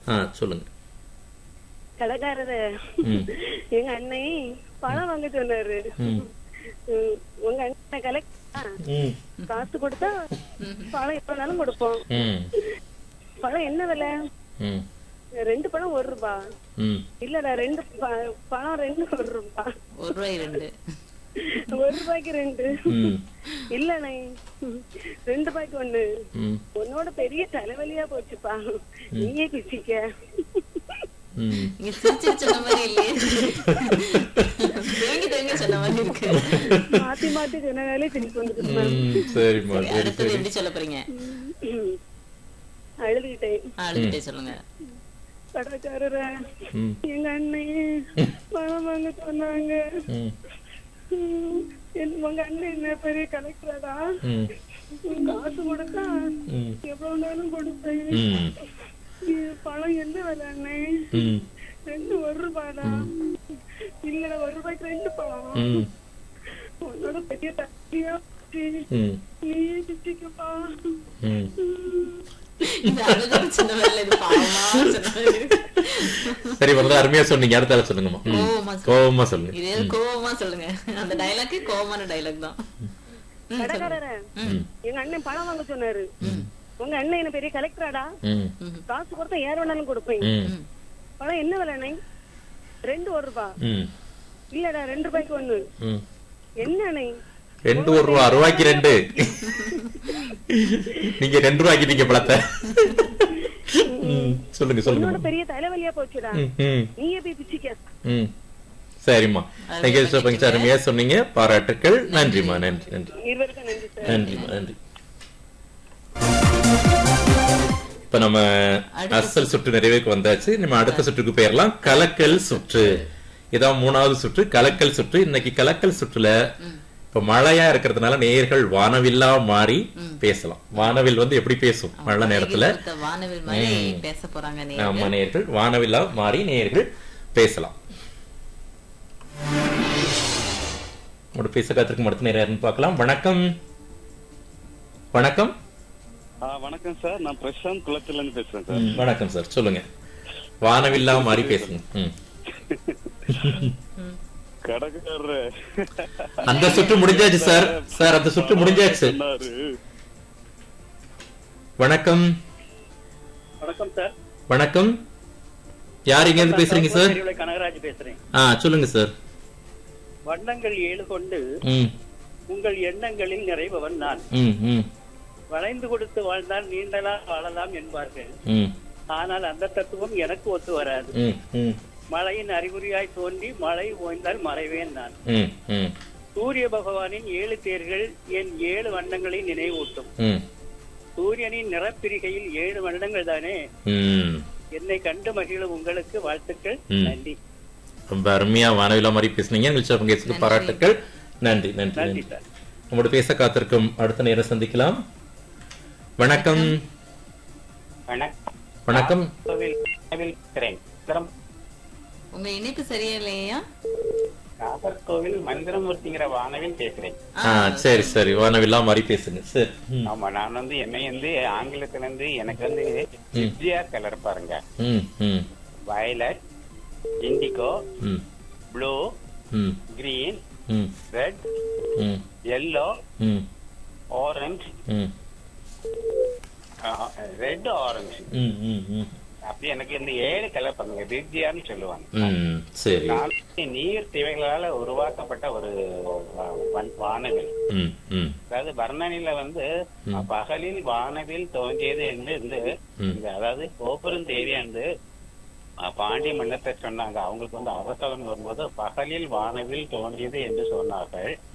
ஆ சொல்லுங்க கடைக்காரரு ம். எங்க அண்ணன் பழம் வாங்க சொன்னாரு ம். ம், உங்க அண்ணன் கலெக்டா ம். காசு கொடுத்தா பழம் எப்பனாலும் கொடுப்போம் ம். பழம் என்ன விலை ம். ரெண்டு பழம் ஒரு ரூபா ம். இல்லடா ரெண்டு ப- பழம் ரெண்டு ஒரு ரூபா ஒரு ரூபாய் ரெண்டு ஒரு ரூபாய்க்கு ரெண்டு ம். இல்லண்ணே ரெண்டு ரூபாய்க்கு ஒண்ணு ம். உன்னோட பெரிய தலைவலியா போச்சுப்பா நீயே பிச்சிக்க ம். நீங்க சிரிச்சு சொன்ன மாதிரி இல்லையே தேங்கி தேங்கி சொன்ன மாதிரி இருக்கு மாத்தி மாத்தி சொன்னாலே திருப்பி வந்துட்டு ம். சரிம்மா சரி, சரி அடுத்தது சரி எப்படி சொல்ல போறீங்க அழுதுகிட்டேன் அழுதுட்டே சொல்லுங்க கடைக்காரர ம். எங்க அண்ணன் பணம் வாங்க சொன்னாங்க ம். ம், என்- உங்க அண்ணன் என்ன பெரிய கலெக்டரா ம். காசு கொடுத்தா ம். எவ்வளவு நாளும் கொடுப்பேன் ம். இது பழம் என்ன விலை அண்ணன் ம். ரெண்டு ஒரு ரூபாடா இல்லடா ஒரு ரூபாய்க்கு ரெண்டு பழம் ம். உன்னோட பெரிய தட்டியா ம். நீயே பிச்சுக்கப்பா ம். இது அழுதுட்டு சொன்ன மாதிரி இல்ல, இது பாவமா சொன்ன மாதிரி இருக்கு. சரி வரதா அருமையா சொன்னீங்க அடுத்த ஆள் சொல்லுங்கம்மா ம். கோவமா சொல்லு. கோவமா சொல்லுங்க இதே கோவமா சொல்லுங்க அந்த டைலாக் கோவமான டைலாக் தான் ம், கடைக்காரர ம். எங்க அண்ணன் பணம் வாங்க சொன்னாரு உங்க அண்ணன் என்ன பெரிய கலெக்டராடா ம். காசு கொடுத்தா ஏற வேணாலும் கொடுப்பேன் ம். பழம் என்ன விலை அண்ணே ரெண்டு ஒரு ரூபா ம். இல்லடா ரெண்டு ரூபாய்க்கு ஒண்ணு ம். என்ன அண்ணே ரெண்டு ஒரு ரூபா ரூபாய்க்கு ரெண்டு நீங்க ரெண்டு ரூபாய்க்கு நீங்க பழத்தை ம். சொல்லுங்க உன்னோட சொல்லுங்க பெரிய தலைவலியா போச்சுடா ம். ம். நீயே போய் பிச்சுக்க ம். சரிம்மா தேங்க்யூ சார் பங்கு அருமையா சொன்னீங்க பாராட்டுக்கள் நன்றிம்மா நன்றி நன்றி இருவருக்கும் நன்றி சார் நன்றிம்மா நன்றி இப்ப நம்ம அசல் சுற்று நிறைவுக்கு வந்தாச்சு நம்ம அடுத்த சுற்றுக்கு போயிடலாம் கலக்கல் சுற்று இதான் மூணாவது சுற்று கலக்கல் சுற்று இன்னைக்கு கலக்கல் சுற்றுல இப்ப மழையா இருக்கிறதுனால நேயர்கள் வானவில்லா மாறி பேசலாம் வானவில் வந்து எப்படி பேசும் மழை நேரத்துல கொடுத்த வானவில் மாதிரி பேச போறாங்க நீ ஆமா நேயர்கள் வானவில்லா மாறி நேயர்கள் பேசலாம் உங்களோட பேச காத்திருக்கும் அடுத்த நேரம் யாருன்னு பார்க்கலாம் வணக்கம் வணக்கம் ஆ, வணக்கம் சார் நான் பிரசாந்த் குளத்துல இருந்து பேசுறேன் சார் ம், வணக்கம் சார் சொல்லுங்க வானவில்லா மாறி பேசுங்க ம். கடைக்காரர் அந்த சுற்று முடிஞ்சாச்சு சார் சார் அந்த சுற்று முடிஞ்சாச்சு சொன்னாரு வணக்கம் வணக்கம் சார் வணக்கம் யார் இங்க இருந்து பேசுறீங்க சார் தெருவுல கனகராஜ் பேசுறேன் ஆ சொல்லுங்க சார் வண்ணங்கள் ஏழு கொண்டு ம் உங்கள் எண்ணங்களில் நிறைபவன் நான் ம் ம் வளைந்து கொடுத்து வாழ்ந்தால் நீண்டலா வாழலாம் என்பார்கள் ம் ஆனால் அந்த தத்துவம் எனக்கு ஒத்து வராது ம் ம் மழையின் அறிகுறியாய் தோன்றி மழை ஓய்ந்தால் மறைவேன் நான் ம் ம் சூரிய பகவானின் ஏழு தேர்கள் என் ஏழு வண்ணங்களை நினைவூட்டும் ம் சூரியனின் நிறப்பிரிகையில் ஏழு வண்ணங்கள் தானே ம் என்னை கண்டு மகிழும் உங்களுக்கு வாழ்த்துக்கள் ம். நன்றி ரொம்ப அருமையா வானவில்லா மாதிரி பேசுனீங்க நிகழ்ச்சி பங்கேற்று பாராட்டுக்கள் நன்றி நன்றி நன்றி நன்றி சார் நம்மோட பேச காத்திருக்கும் அடுத்த நேரம் சந்திக்கலாம் வணக்கம் வணக்கம் வணக்கம் கோவில் கோவில் பேசுறேன் மந்திரம் உங்க இணைப்பு சரியா இல்லையா நாகர்கோவில் மந்திரமூர்த்திங்கிற வானவில் பேசுறேன் ஆ சரி சரி வானவில்லா மாதிரி பேசுங்க சரி ம், ஆமா நான் வந்து என்னை வந்து ஆங்கிலத்துல இருந்து எனக்கு வந்து வித்யா கலர் பாருங்க ம் ம் வயலட் இண்டிகோ ம் ப்ளூ ம் கிரீன் ம் ரெட் ம் எல்லோ ம் ஆரஞ்சு ம் ரெட் ஆரஞ்சு ம் ம் ம் அப்படி எனக்கு இந்த ஏழு கலர் பாருங்க வித்யான்னு சொல்லுவாங்க ம் சரி நாளைக்கு நீர் திவைகளால உருவாக்கப்பட்ட ஒரு வா- வா- வானவில் ம் ம் அதாவது வர்ணனையில வந்து பகலில் வானவில் தோன்றியது என்று வந்து ம். இந்த அதாவது கோபுரம் தேவி வந்து அஹ், பாண்டிய மன்னத்தை சொன்னாங்க அவங்களுக்கு வந்து அவசரம் வரும்போது பகலில் வானவில் தோன்றியது என்று சொன்னார்கள்